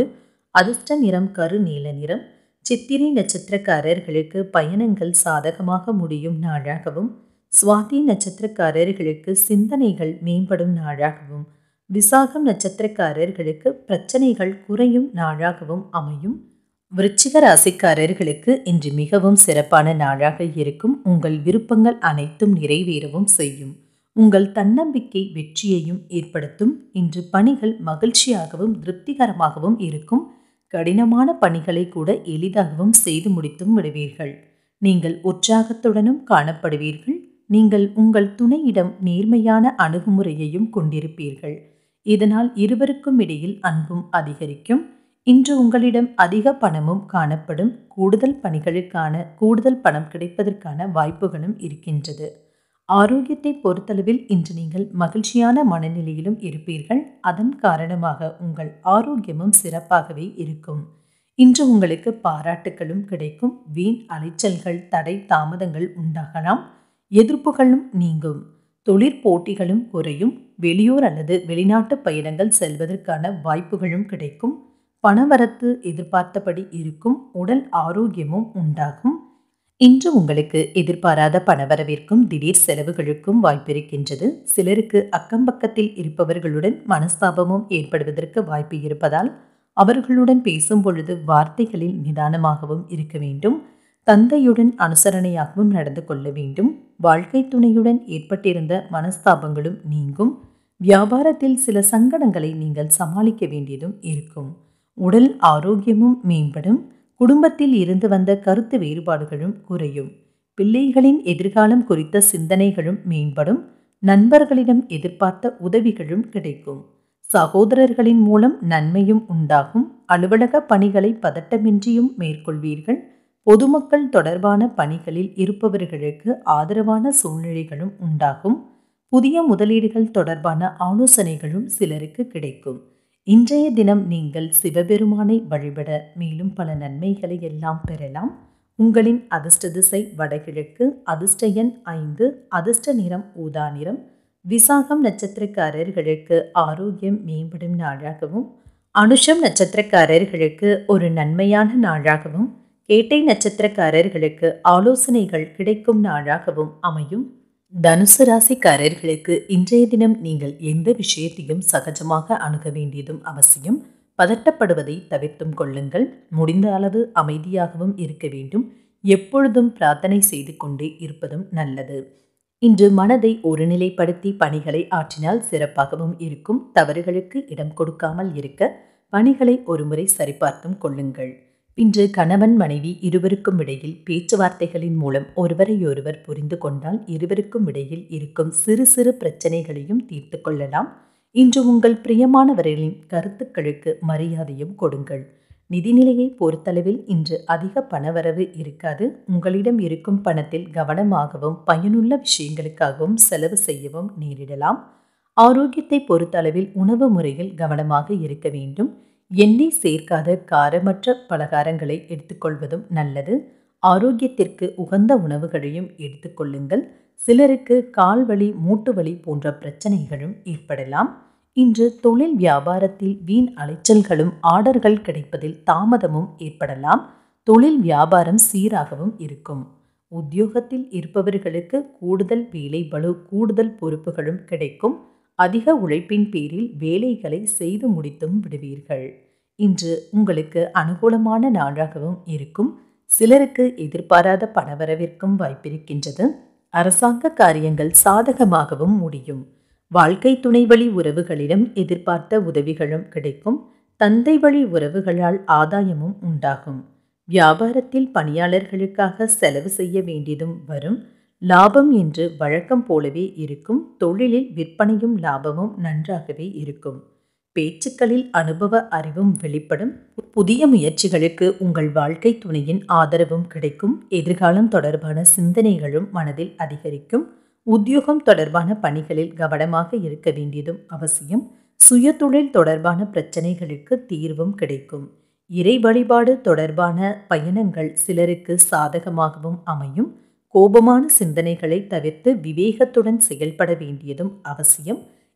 அதிர்ஷ்ட நிறம் கரு நீல நிறம் சித்திரை நட்சத்திரக்காரர்களுக்கு பயணங்கள் சாதகமாக முடியும் நாளாகவும் சுவாதி நட்சத்திரக்காரர்களுக்கு சிந்தனைகள் மேம்படும் நாளாகவும் விசாகம் நட்சத்திரக்காரர்களுக்கு பிரச்சனைகள் குறையும் நாளாகவும் அமையும் விருச்சிக ராசிக்காரர்களுக்கு இன்று மிகவும் சிறப்பான நாளாக இருக்கும் உங்கள் விருப்பங்கள் அனைத்தும் நிறைவேறவும் செய்யும் உங்கள் தன்னம்பிக்கை வெற்றியையும் ஏற்படுத்தும் இன்று பணிகள் மகிழ்ச்சியாகவும் திருப்திகரமாகவும் இருக்கும் கடினமான பணிகளை கூட எளிதாகவும் செய்து முடித்தும் விடுவீர்கள் நீங்கள் உற்சாகத்துடனும் காணப்படுவீர்கள் நீங்கள் உங்கள் துணையிடம் நேர்மையான அணுகுமுறையையும் கொண்டிருப்பீர்கள் இதனால் இருவருக்கும் இடையில் அன்பும் அதிகரிக்கும் இன்று உங்களிடம் அதிக பணமும் காணப்படும் கூடுதல் பணிகளுக்கான கூடுதல் பணம் கிடைப்பதற்கான வாய்ப்புகளும் இருக்கின்றது ஆரோக்கியத்தை பொறுத்தளவில் இன்று நீங்கள் மகிழ்ச்சியான மனநிலையிலும் இருப்பீர்கள் அதன் காரணமாக உங்கள் ஆரோக்கியமும் சிறப்பாகவே இருக்கும் இன்று உங்களுக்கு பாராட்டுகளும் கிடைக்கும் வீண் அலைச்சல்கள் தடை தாமதங்கள் உண்டாகலாம் எதிர்ப்புகளும் நீங்கும் தொழிற்போட்டிகளும் குறையும் வெளியூர் அல்லது வெளிநாட்டு பயணங்கள் செல்வதற்கான வாய்ப்புகளும் கிடைக்கும் பணவரத்து எதிர்பார்த்தபடி இருக்கும் உடல் ஆரோக்கியமும் உண்டாகும் இன்று உங்களுக்கு எதிர்பாராத பணவரவிற்கும் திடீர் செலவுகளுக்கும் வாய்ப்பிருக்கின்றது சிலருக்கு அக்கம் பக்கத்தில் இருப்பவர்களுடன் மனஸ்தாபமும் ஏற்படுவதற்கு வாய்ப்பு இருப்பதால் அவர்களுடன் பேசும் பொழுது வார்த்தைகளில் நிதானமாகவும் இருக்க வேண்டும் தந்தையுடன் அனுசரணையாகவும் நடந்து கொள்ள வேண்டும் வாழ்க்கை துணையுடன் ஏற்பட்டிருந்த மனஸ்தாபங்களும் நீங்கும் வியாபாரத்தில் சில சங்கடங்களை நீங்கள் சமாளிக்க வேண்டியதும் இருக்கும் உடல் ஆரோக்கியமும் மேம்படும் குடும்பத்தில் இருந்து வந்த கருத்து வேறுபாடுகளும் குறையும் பிள்ளைகளின் எதிர்காலம் குறித்த சிந்தனைகளும் மேம்படும் நண்பர்களிடம் எதிர்பார்த்த உதவிகளும் கிடைக்கும் சகோதரர்களின் மூலம் நன்மையும் உண்டாகும் அலுவலக பணிகளை பதட்டமின்றியும் மேற்கொள்வீர்கள் பொதுமக்கள் தொடர்பான பணிகளில் இருப்பவர்களுக்கு ஆதரவான சூழ்நிலைகளும் உண்டாகும் புதிய முதலீடுகள் தொடர்பான ஆலோசனைகளும் சிலருக்கு கிடைக்கும் இன்றைய தினம் நீங்கள் சிவபெருமானை வழிபட மேலும் பல நன்மைகளை எல்லாம் பெறலாம் உங்களின் அதிர்ஷ்ட திசை வடகிழக்கு அதிர்ஷ்ட எண் ஐந்து அதிர்ஷ்ட நிறம் ஊதா நிறம் விசாகம் நட்சத்திரக்காரர்களுக்கு ஆரோக்கியம் மேம்படும் நாளாகவும் அனுஷம் நட்சத்திரக்காரர்களுக்கு ஒரு நன்மையான நாளாகவும் கேட்டை நட்சத்திரக்காரர்களுக்கு ஆலோசனைகள் கிடைக்கும் நாளாகவும் அமையும் தனுசு ராசிக்காரர்களுக்கு இன்றைய தினம் நீங்கள் எந்த விஷயத்தையும் சகஜமாக அணுக வேண்டியதும் அவசியம் பதட்டப்படுவதை தவிர்த்தும் கொள்ளுங்கள் முடிந்த அளவு அமைதியாகவும் இருக்க வேண்டும் எப்பொழுதும் பிரார்த்தனை செய்து கொண்டே இருப்பதும் நல்லது இன்று மனதை ஒருநிலைப்படுத்தி பணிகளை ஆற்றினால் சிறப்பாகவும் இருக்கும் தவறுகளுக்கு இடம் கொடுக்காமல் இருக்க பணிகளை ஒருமுறை சரிபார்த்தும் கொள்ளுங்கள் இன்று கணவன் மனைவி இருவருக்கும் இடையில் பேச்சுவார்த்தைகளின் மூலம் ஒருவரையொருவர் புரிந்து கொண்டால் இருவருக்கும் இடையில் இருக்கும் சிறு சிறு பிரச்சனைகளையும் தீர்த்து கொள்ளலாம் இன்று உங்கள் பிரியமானவர்களின் கருத்துக்களுக்கு மரியாதையும் கொடுங்கள் நிதிநிலையை பொறுத்தளவில் இன்று அதிக பணவரவு இருக்காது உங்களிடம் இருக்கும் பணத்தில் கவனமாகவும் பயனுள்ள விஷயங்களுக்காகவும் செலவு செய்யவும் நேரிடலாம் ஆரோக்கியத்தை பொறுத்தளவில் உணவு முறையில் கவனமாக இருக்க வேண்டும் எண்ணெய் சேர்க்காத காரமற்ற பலகாரங்களை எடுத்துக்கொள்வதும் நல்லது ஆரோக்கியத்திற்கு உகந்த உணவுகளையும் எடுத்துக்கொள்ளுங்கள் சிலருக்கு கால்வலி மூட்டு வலி போன்ற பிரச்சனைகளும் ஏற்படலாம் இன்று தொழில் வியாபாரத்தில் வீண் அலைச்சல்களும் ஆர்டர்கள் கிடைப்பதில் தாமதமும் ஏற்படலாம் தொழில் வியாபாரம் சீராகவும் இருக்கும் உத்தியோகத்தில் இருப்பவர்களுக்கு கூடுதல் வேலை பளு கூடுதல் பொறுப்புகளும் கிடைக்கும் அதிக உழைப்பின் பேரில் வேலைகளை செய்து முடித்தும் விடுவீர்கள் இன்று உங்களுக்கு அனுகூலமான நாளாகவும் இருக்கும் சிலருக்கு எதிர்பாராத பணவரவிற்கும் வாய்ப்பிருக்கின்றது அரசாங்க காரியங்கள் சாதகமாகவும் முடியும் வாழ்க்கை துணை வழி உறவுகளிடம் எதிர்பார்த்த உதவிகளும் கிடைக்கும் தந்தை வழி உறவுகளால் ஆதாயமும் உண்டாகும் வியாபாரத்தில் பணியாளர்களுக்காக செலவு செய்ய வேண்டியதும் வரும் லாபம் என்று வழக்கம் போலவே இருக்கும் தொழிலில் விற்பனையும் லாபமும் நன்றாகவே இருக்கும் பேச்சுக்களில் அனுபவ அறிவும் வெளிப்படும் புதிய முயற்சிகளுக்கு உங்கள் வாழ்க்கை துணையின் ஆதரவும் கிடைக்கும் எதிர்காலம் தொடர்பான சிந்தனைகளும் மனதில் அதிகரிக்கும் உத்தியோகம் தொடர்பான பணிகளில் கவனமாக இருக்க வேண்டியதும் அவசியம் சுயதொழில் தொடர்பான பிரச்சனைகளுக்கு தீர்வும் கிடைக்கும் இறை வழிபாடு தொடர்பான பயணங்கள் சிலருக்கு சாதகமாகவும் அமையும் கோபமான சிந்தனைகளை தவிர்த்து விவேகத்துடன் செயல்பட வேண்டியதும் அவசியம்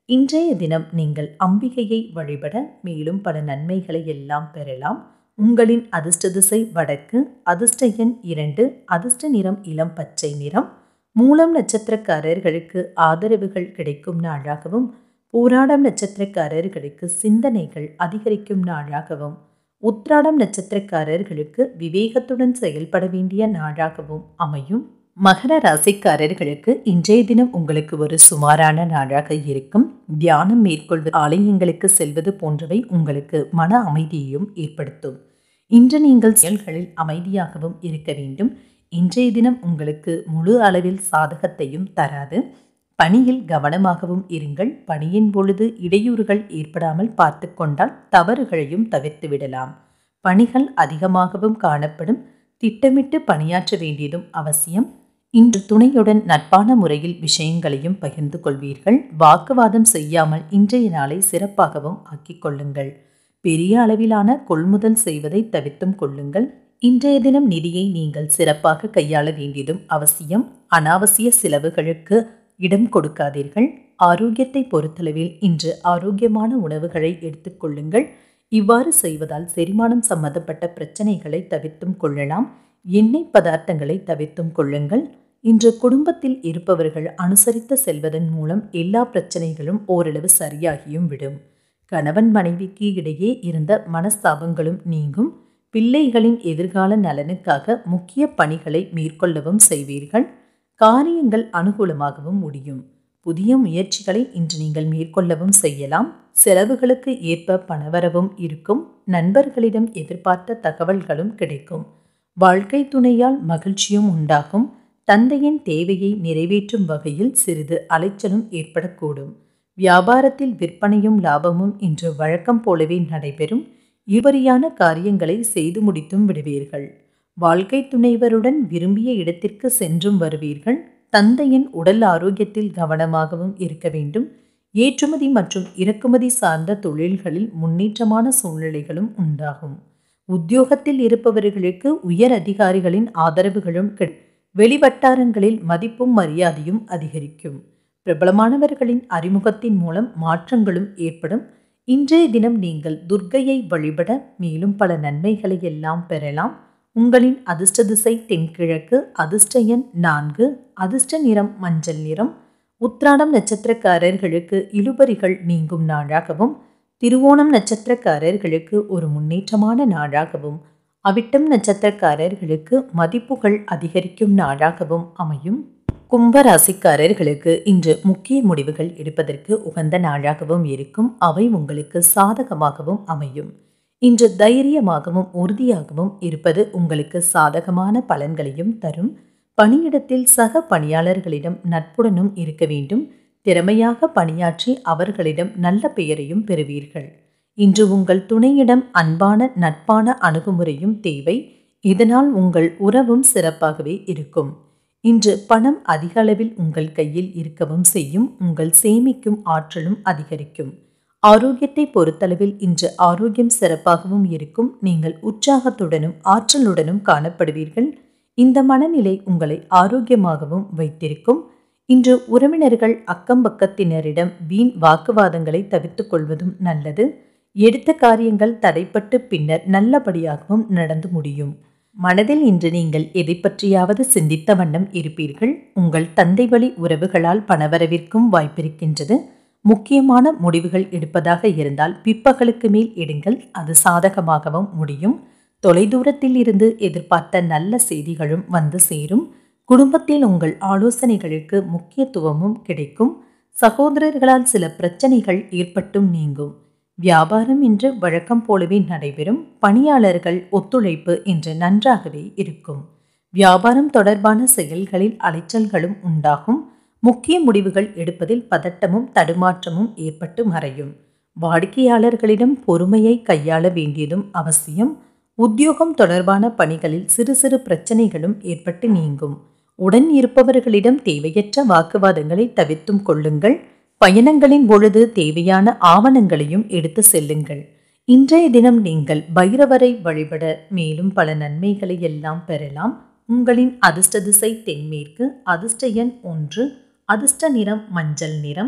இன்றைய தினம் நீங்கள் அம்பிகையை வழிபட மேலும் பல நன்மைகளை எல்லாம் பெறலாம் உங்களின் அதிர்ஷ்ட திசை வடக்கு அதிர்ஷ்ட எண் இரண்டு அதிர்ஷ்ட நிறம் இளம் பச்சை நிறம் மூலம் நட்சத்திரக்காரர்களுக்கு ஆதரவுகள் கிடைக்கும் நாளாகவும் பூராடம் நட்சத்திரக்காரர்களுக்கு சிந்தனைகள் அதிகரிக்கும் நாளாகவும் உத்ராடம் நட்சத்திரக்காரர்களுக்கு விவேகத்துடன் செயல்பட வேண்டிய நாளாகவும் அமையும் மகர ராசிக்காரர்களுக்கு இன்றைய தினம் உங்களுக்கு ஒரு சுமாரான நாளாக இருக்கும் தியானம் மேற்கொள்வது ஆலயங்களுக்கு செல்வது போன்றவை உங்களுக்கு மன அமைதியையும் ஏற்படுத்தும் இன்று நீங்கள் செயல்களில் அமைதியாகவும் இருக்க வேண்டும் இன்றைய தினம் உங்களுக்கு முழு அளவில் சாதகத்தையும் தராது பணியில் கவனமாகவும் இருங்கள் பணியின் பொழுது இடையூறுகள் ஏற்படாமல் பார்த்து கொண்டால் தவறுகளையும் தவிர்த்து விடலாம் பணிகள் அதிகமாகவும் காணப்படும் திட்டமிட்டு பணியாற்ற வேண்டியதும் அவசியம் இன்று துணையுடன் நட்பான முறையில் விஷயங்களையும் பகிர்ந்து கொள்வீர்கள் வாக்குவாதம் செய்யாமல் இன்றைய நாளை சிறப்பாகவும் ஆக்கிக் கொள்ளுங்கள் பெரிய அளவிலான கொள்முதல் செய்வதை தவிர்த்தும் கொள்ளுங்கள் இன்றைய தினம் நிதியை நீங்கள் சிறப்பாக கையாள வேண்டியதும் அவசியம் அனாவசிய செலவுகளுக்கு இடம் கொடுக்காதீர்கள் ஆரோக்கியத்தை பொறுத்தளவில் இன்று ஆரோக்கியமான உணவுகளை எடுத்துக்கொள்ளுங்கள் இவ்வாறு செய்வதால் செரிமானம் சம்பந்தப்பட்ட பிரச்சனைகளை தவிர்த்தும் கொள்ளலாம் எண்ணெய் பதார்த்தங்களை தவிர்த்தும் கொள்ளுங்கள் இன்று குடும்பத்தில் இருப்பவர்கள் அனுசரித்து செல்வதன் மூலம் எல்லா பிரச்சனைகளும் ஓரளவு சரியாகியும் விடும் கணவன் மனைவிக்கு இடையே இருந்த மனஸ்தாபங்களும் நீங்கும் பிள்ளைகளின் எதிர்கால நலனுக்காக முக்கிய பணிகளை மேற்கொள்ளவும் செய்வீர்கள் காரியங்கள் அனுகூலமாகவும் முடியும் புதிய முயற்சிகளை இன்று நீங்கள் மேற்கொள்ளவும் செய்யலாம் செலவுகளுக்கு ஏற்ப பணவரவும் இருக்கும் நண்பர்களிடம் எதிர்பார்த்த தகவல்களும் கிடைக்கும் வாழ்க்கை துணையால் மகிழ்ச்சியும் உண்டாகும் தந்தையின் தேவையை நிறைவேற்றும் வகையில் சிறிது அலைச்சலும் ஏற்படக்கூடும் வியாபாரத்தில் விற்பனையும் லாபமும் இன்று வழக்கம் போலவே நடைபெறும் இவரியான காரியங்களை செய்து முடித்தும் விடுவீர்கள் வாழ்க்கை துணைவருடன் விரும்பிய இடத்திற்கு சென்றும் வருவீர்கள் தந்தையின் உடல் ஆரோக்கியத்தில் கவனமாகவும் இருக்க வேண்டும் ஏற்றுமதி மற்றும் இறக்குமதி சார்ந்த தொழில்களில் முன்னேற்றமான சூழ்நிலைகளும் உண்டாகும் உத்தியோகத்தில் இருப்பவர்களுக்கு உயர் அதிகாரிகளின் ஆதரவுகளும் வெளிவட்டாரங்களில் மதிப்பும் மரியாதையும் அதிகரிக்கும் பிரபலமானவர்களின் அறிமுகத்தின் மூலம் மாற்றங்களும் ஏற்படும் இன்றைய தினம் நீங்கள் துர்க்கையை வழிபட மேலும் பல நன்மைகளை எல்லாம் பெறலாம் உங்களின் அதிர்ஷ்ட திசை தென்கிழக்கு அதிர்ஷ்ட எண் நான்கு அதிர்ஷ்ட நிறம் மஞ்சள் நிறம் உத்ராடம் நட்சத்திரக்காரர்களுக்கு இழுபறிகள் நீங்கும் நாளாகவும் திருவோணம் நட்சத்திரக்காரர்களுக்கு ஒரு முன்னேற்றமான நாளாகவும் அவிட்டம் நட்சத்திரக்காரர்களுக்கு மதிப்புகள் அதிகரிக்கும் நாளாகவும் அமையும் கும்பராசிக்காரர்களுக்கு இன்று முக்கிய முடிவுகள் எடுப்பதற்கு உகந்த நாளாகவும் இருக்கும் அவை உங்களுக்கு சாதகமாகவும் அமையும் இன்று தைரியமாகவும் உறுதியாகவும் இருப்பது உங்களுக்கு சாதகமான பலன்களையும் தரும் பணியிடத்தில் சக பணியாளர்களிடம் நட்புடனும் இருக்க வேண்டும் திறமையாக பணியாற்றி அவர்களிடம் நல்ல பெயரையும் பெறுவீர்கள் இன்று உங்கள் துணையிடம் அன்பான நட்பான அணுகுமுறையும் தேவை இதனால் உங்கள் உறவும் சிறப்பாகவே இருக்கும் இன்று பணம் அதிக அளவில் உங்கள் கையில் இருக்கவும் செய்யும் உங்கள் சேமிக்கும் ஆற்றலும் அதிகரிக்கும் ஆரோக்கியத்தை பொறுத்தளவில் இன்று ஆரோக்கியம் சிறப்பாகவும் இருக்கும் நீங்கள் உற்சாகத்துடனும் ஆற்றலுடனும் காணப்படுவீர்கள் இந்த மனநிலை உங்களை ஆரோக்கியமாகவும் வைத்திருக்கும் இன்று உறவினர்கள் அக்கம்பக்கத்தினரிடம் வீண் வாக்குவாதங்களை தவிர்த்து கொள்வதும் நல்லது எடுத்த காரியங்கள் தடைப்பட்டு பின்னர் நல்லபடியாகவும் நடந்து முடியும் மனதில் இன்று நீங்கள் எதை பற்றியாவது சிந்தித்த வண்ணம் இருப்பீர்கள் உங்கள் தந்தை வழி உறவுகளால் பணவரவிற்கும் வாய்ப்பிருக்கின்றது முக்கியமான முடிவுகள் எடுப்பதாக இருந்தால் பிற்பகலுக்கு மேல் எடுங்கள் அது சாதகமாகவும் முடியும் தொலைதூரத்தில் இருந்து எதிர்பார்த்த நல்ல செய்திகளும் வந்து சேரும் குடும்பத்தில் உங்கள் ஆலோசனைகளுக்கு முக்கியத்துவமும் கிடைக்கும் சகோதரர்களால் சில பிரச்சனைகள் ஏற்பட்டும் நீங்கும் வியாபாரம் இன்று வழக்கம் போலவே நடைபெறும் பணியாளர்கள் ஒத்துழைப்பு இன்று நன்றாகவே இருக்கும் வியாபாரம் தொடர்பான செயல்களில் அலைச்சல்களும் உண்டாகும் முக்கிய முடிவுகள் எடுப்பதில் பதட்டமும் தடுமாற்றமும் ஏற்பட்டு மறையும் வாடிக்கையாளர்களிடம் பொறுமையை கையாள வேண்டியதும் அவசியம் உத்தியோகம் தொடர்பான பணிகளில் சிறு சிறு பிரச்சனைகளும் ஏற்பட்டு நீங்கும் உடன் இருப்பவர்களிடம் தேவையற்ற வாக்குவாதங்களை தவிர்த்தும் கொள்ளுங்கள் பயணங்களின் பொழுது தேவையான ஆவணங்களையும் எடுத்து செல்லுங்கள் இன்றைய தினம் நீங்கள் பைரவரை வழிபட மேலும் பல நன்மைகளை எல்லாம் பெறலாம் உங்களின் அதிர்ஷ்ட திசை தென்மேற்கு அதிர்ஷ்ட எண் ஒன்று அதிர்ஷ்ட நிறம் மஞ்சள் நிறம்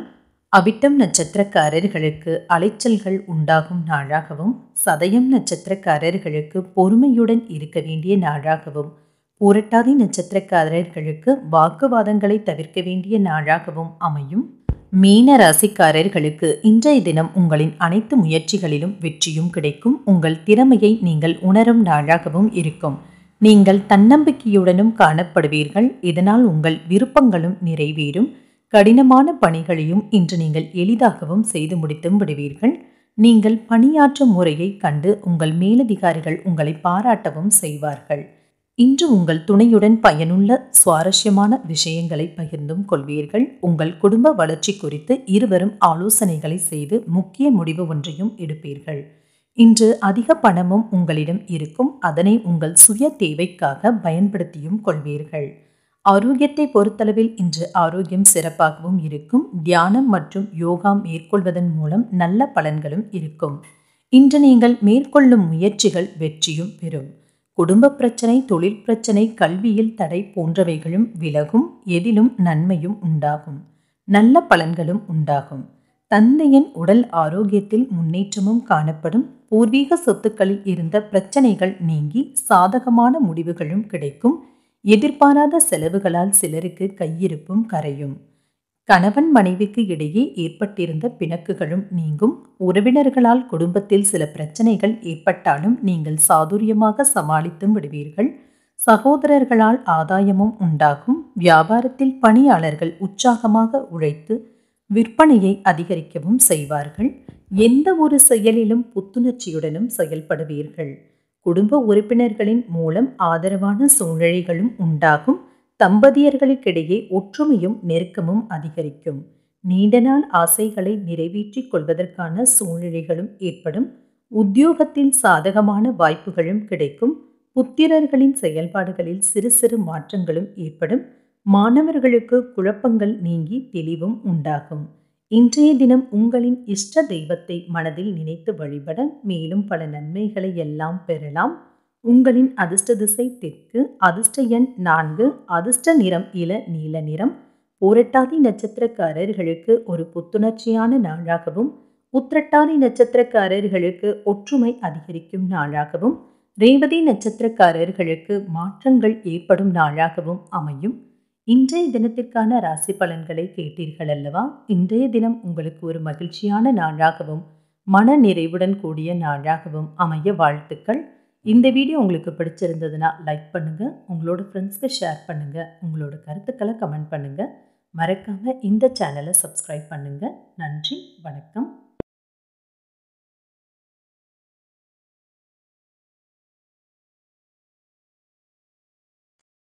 அவிட்டம் நட்சத்திரக்காரர்களுக்கு அலைச்சல்கள் உண்டாகும் நாளாகவும் சதயம் நட்சத்திரக்காரர்களுக்கு பொறுமையுடன் இருக்க வேண்டிய நாளாகவும் பூரட்டாதி நட்சத்திரக்காரர்களுக்கு வாக்குவாதங்களை தவிர்க்க வேண்டிய நாளாகவும் அமையும் மீன ராசிக்காரர்களுக்கு இன்றைய தினம் உங்களின் அனைத்து முயற்சிகளிலும் வெற்றியும் கிடைக்கும் உங்கள் திறமையை நீங்கள் உணரும் நாளாகவும் இருக்கும் நீங்கள் தன்னம்பிக்கையுடனும் காணப்படுவீர்கள் இதனால் உங்கள் விருப்பங்களும் நிறைவேறும் கடினமான பணிகளையும் இன்று நீங்கள் எளிதாகவும் செய்து முடித்தும் விடுவீர்கள் நீங்கள் பணியாற்றும் முறையை கண்டு உங்கள் மேலதிகாரிகள் உங்களை பாராட்டவும் செய்வார்கள் இன்று உங்கள் துணையுடன் பயனுள்ள சுவாரஸ்யமான விஷயங்களை பகிர்ந்தும் கொள்வீர்கள் உங்கள் குடும்ப வளர்ச்சி குறித்து இருவரும் ஆலோசனைகளை செய்து முக்கிய முடிவு ஒன்றையும் எடுப்பீர்கள் இன்று அதிக பணமும் உங்களிடம் இருக்கும் அதனை உங்கள் சுய தேவைக்காக பயன்படுத்தியும் கொள்வீர்கள் ஆரோக்கியத்தை பொறுத்தளவில் இன்று ஆரோக்கியம் சிறப்பாகவும் இருக்கும் தியானம் மற்றும் யோகா மேற்கொள்வதன் மூலம் நல்ல பலன்களும் இருக்கும் இன்று நீங்கள் மேற்கொள்ளும் முயற்சிகள் வெற்றியும் பெறும் குடும்ப பிரச்சனை தொழில் பிரச்சனை கல்வியில் தடை போன்றவைகளும் விலகும் எதிலும் நன்மையும் உண்டாகும் நல்ல பலன்களும் உண்டாகும் தந்தையின் உடல் ஆரோக்கியத்தில் முன்னேற்றமும் காணப்படும் பூர்வீக சொத்துக்களில் இருந்த பிரச்சனைகள் நீங்கி சாதகமான முடிவுகளும் கிடைக்கும் எதிர்பாராத செலவுகளால் சிலருக்கு கையிருப்பும் கரையும் கணவன் மனைவிக்கு இடையே ஏற்பட்டிருந்த பிணக்குகளும் நீங்கும் உறவினர்களால் குடும்பத்தில் சில பிரச்சனைகள் ஏற்பட்டாலும் நீங்கள் சாதுரியமாக சமாளித்தும் விடுவீர்கள் சகோதரர்களால் ஆதாயமும் உண்டாகும் வியாபாரத்தில் பணியாளர்கள் உற்சாகமாக உழைத்து விற்பனையை அதிகரிக்கவும் செய்வார்கள் எந்த ஒரு செயலிலும் புத்துணர்ச்சியுடனும் செயல்படுவீர்கள் குடும்ப உறுப்பினர்களின் மூலம் ஆதரவான சூழ்நிலைகளும் உண்டாகும் தம்பதியர்களுக்கிடையே ஒற்றுமையும் நெருக்கமும் அதிகரிக்கும் நீண்ட நாள் ஆசைகளை நிறைவேற்றிக் கொள்வதற்கான சூழ்நிலைகளும் ஏற்படும் உத்தியோகத்தில் சாதகமான வாய்ப்புகளும் கிடைக்கும் புத்திரர்களின் செயல்பாடுகளில் சிறு சிறு மாற்றங்களும் ஏற்படும் மாணவர்களுக்கு குழப்பங்கள் நீங்கி தெளிவும் உண்டாகும் இன்றைய தினம் உங்களின் இஷ்ட தெய்வத்தை மனதில் நினைத்து வழிபட மேலும் பல நன்மைகளை எல்லாம் பெறலாம் உங்களின் அதிர்ஷ்ட திசை தெற்கு அதிர்ஷ்ட எண் நான்கு அதிர்ஷ்ட நிறம் இள நீல நிறம் பூரட்டாதி நட்சத்திரக்காரர்களுக்கு ஒரு புத்துணர்ச்சியான நாளாகவும் உத்திரட்டாதி நட்சத்திரக்காரர்களுக்கு ஒற்றுமை அதிகரிக்கும் நாளாகவும் ரேவதி நட்சத்திரக்காரர்களுக்கு மாற்றங்கள் ஏற்படும் நாளாகவும் அமையும் இன்றைய தினத்திற்கான ராசி பலன்களை கேட்டீர்கள் அல்லவா இன்றைய தினம் உங்களுக்கு ஒரு மகிழ்ச்சியான நாளாகவும் மன நிறைவுடன் கூடிய நாளாகவும் அமைய வாழ்த்துக்கள் இந்த வீடியோ உங்களுக்கு பிடிச்சிருந்ததுன்னா லைக் பண்ணுங்கள் உங்களோட ஃப்ரெண்ட்ஸ்க்கு ஷேர் பண்ணுங்கள் உங்களோட கருத்துக்களை கமெண்ட் பண்ணுங்கள் மறக்காமல் இந்த சேனலை சப்ஸ்கிரைப் பண்ணுங்கள் நன்றி வணக்கம்